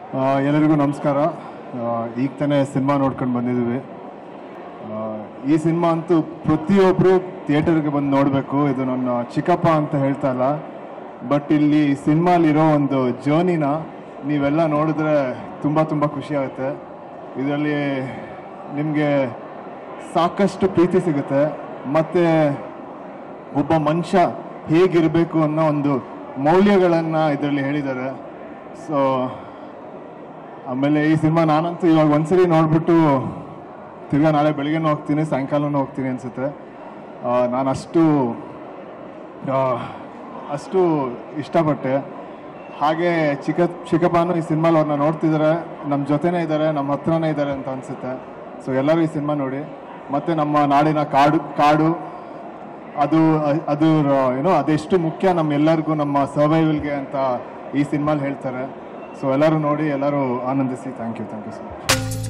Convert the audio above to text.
ಆ, ಎಲ್ಲರಿಗೂ ನಮಸ್ಕಾರ ಆ, ಈಗ ತಾನೇ ಸಿನಿಮಾ ನೋಡ್ಕೊಂಡು ಬಂದಿದ್ದೀವಿ ಆ, ಈ ಸಿನಿಮಾ ಅಂತೂ ಪ್ರತಿಯೊಬ್ಬರು ಥಿಯೇಟರ್ಗೆ ಬಂದು ನೋಡಬೇಕು ಇದು ನನ್ನ ಚಿಕ್ಕಪ್ಪ ಅಂತ ಹೇಳ್ತಾ ಇಲ್ಲ ಬಟ್ ಇಲ್ಲಿ ಸಿನಿಮಾಲಿರೋ ಒಂದು ಜರ್ನಿನ ನೀವೆಲ್ಲ ನೋಡಿದ್ರೆ ತುಂಬ ತುಂಬ ಖುಷಿ ಆಗುತ್ತೆ ಇದರಲ್ಲಿ ನಿಮಗೆ ಸಾಕಷ್ಟು ಪ್ರೀತಿ ಸಿಗುತ್ತೆ ಮತ್ತು ಒಬ್ಬ ಮನುಷ್ಯ ಹೇಗಿರಬೇಕು ಅನ್ನೋ ಒಂದು ಮೌಲ್ಯಗಳನ್ನು ಇದರಲ್ಲಿ ಹೇಳಿದ್ದಾರೆ ಸೊ ಆಮೇಲೆ ಈ ಸಿನಿಮಾ ನಾನಂತೂ ಇವಾಗ ಒಂದ್ಸರಿ ನೋಡ್ಬಿಟ್ಟು ತಿರ್ಗಾ ನಾಳೆ ಬೆಳಿಗ್ಗೆನೂ ಹೋಗ್ತೀನಿ ಸಾಯಂಕಾಲನೂ ಹೋಗ್ತೀನಿ ಅನ್ಸುತ್ತೆ ನಾನು ಅಷ್ಟು ಆ, ಅಷ್ಟು ಇಷ್ಟಪಟ್ಟೆ ಹಾಗೆ ಚಿಕ್ಕ ಚಿಕ್ಕಪ್ಪನೂ ಈ ಸಿನಿಮಾಲಿ ಅವ್ರನ್ನ ನೋಡ್ತಿದ್ದಾರೆ ನಮ್ಮ ಜೊತೆನೇ ಇದ್ದಾರೆ ನಮ್ಮ ಹತ್ರನೇ ಇದ್ದಾರೆ ಅಂತ ಅನ್ಸುತ್ತೆ ಸೊ ಎಲ್ಲರೂ ಈ ಸಿನಿಮಾ ನೋಡಿ ಮತ್ತು ನಮ್ಮ ನಾಡಿನ ಕಾಡು ಕಾಡು ಅದು ಅದು ಏನೋ ಅದೆಷ್ಟು ಮುಖ್ಯ ನಮ್ಮೆಲ್ಲರಿಗೂ ನಮ್ಮ ಸರ್ವೈವಲ್ಗೆ ಅಂತ ಈ ಸಿನಿಮಾಲಿ ಹೇಳ್ತಾರೆ ಸೊ ಎಲ್ಲರೂ ನೋಡಿ ಎಲ್ಲರೂ ಆನಂದಿಸಿ thank you thank you so much